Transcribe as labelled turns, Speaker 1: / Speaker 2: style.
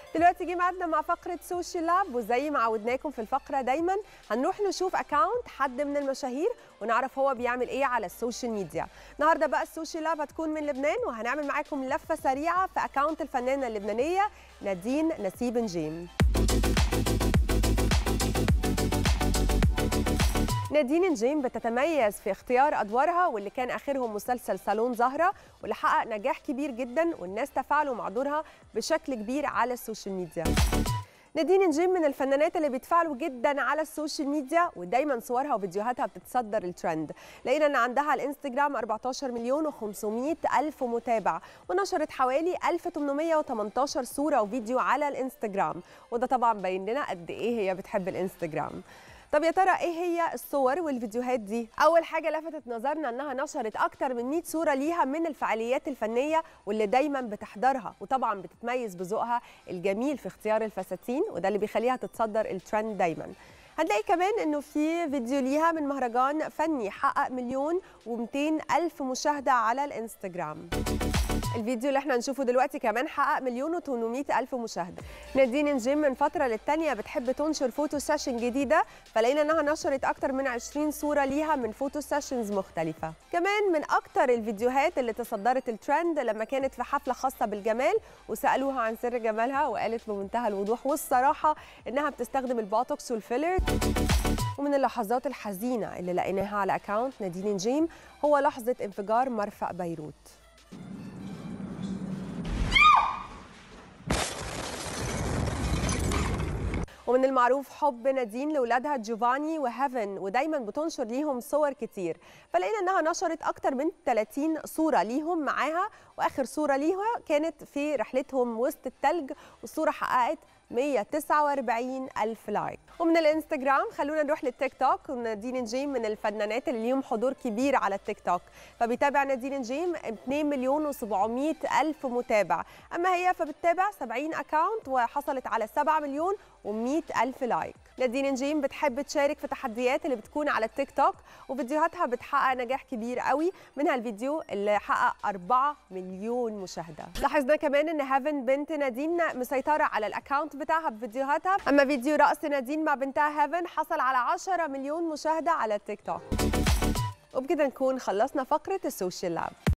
Speaker 1: دلوقتي جه ميعادنا مع فقرة سوشيال لاب وزي ما عودناكم في الفقرة دايما هنروح نشوف اكونت حد من المشاهير ونعرف هو بيعمل ايه على السوشيال ميديا. النهارده بقى السوشيال لاب هتكون من لبنان وهنعمل معاكم لفة سريعة في اكونت الفنانة اللبنانية نادين نسيب نجيم. نادين نجيم بتتميز في اختيار ادوارها واللي كان اخرهم مسلسل صالون زهره واللي حقق نجاح كبير جدا والناس تفاعلوا مع دورها بشكل كبير على السوشيال ميديا. نادين نجيم من الفنانات اللي بيتفاعلوا جدا على السوشيال ميديا ودايما صورها وفيديوهاتها بتتصدر الترند لقينا ان عندها على الانستجرام 14 مليون و500 الف متابع ونشرت حوالي 1818 صوره وفيديو على الانستجرام وده طبعا باين لنا قد ايه هي بتحب الانستجرام طب يا ترى ايه هي الصور والفيديوهات دي؟ أول حاجة لفتت نظرنا إنها نشرت أكتر من 100 صورة ليها من الفعاليات الفنية واللي دايما بتحضرها وطبعا بتتميز بذوقها الجميل في اختيار الفساتين وده اللي بيخليها تتصدر الترند دايما. هنلاقي كمان انه في فيديو ليها من مهرجان فني حقق مليون و200 الف مشاهده على الانستجرام الفيديو اللي احنا هنشوفه دلوقتي كمان حقق مليون و800 الف مشاهده نادين نجيم من فتره للتانيه بتحب تنشر فوتو سيشن جديده فلقينا انها نشرت اكتر من 20 صوره ليها من فوتو سيشنز مختلفه كمان من اكتر الفيديوهات اللي تصدرت الترند لما كانت في حفله خاصه بالجمال وسالوها عن سر جمالها وقالت بمنتهى الوضوح والصراحه انها بتستخدم البوتوكس والفيلر ومن اللحظات الحزينه اللي لقيناها على اكاونت نادين نجيم هو لحظه انفجار مرفأ بيروت ومن المعروف حب نادين لاولادها جوفاني وهيفن ودايما بتنشر ليهم صور كتير فلقينا انها نشرت اكتر من 30 صوره ليهم معاها واخر صوره ليها كانت في رحلتهم وسط التلج والصوره حققت 149 ألف لايك ومن الانستجرام خلونا نروح للتيك توك ونادين نجيم من الفنانات اللي ليهم حضور كبير على التيك توك فبيتابع نادين نجيم 2 مليون و700 ألف متابع أما هي فبتتابع 70 أكاونت وحصلت على 7 مليون و100 ألف لايك نادين نجيم بتحب تشارك في تحديات اللي بتكون على التيك توك وفيديوهاتها بتحقق نجاح كبير قوي منها الفيديو اللي حقق 4 مليون مشاهده لاحظنا كمان ان هافن بنت نادين مسيطره على الاكاونت بتاعها بفيديوهاتها اما فيديو رقص نادين مع بنتها هافن حصل على 10 مليون مشاهده على التيك توك وبكده نكون خلصنا فقره السوشيال لاب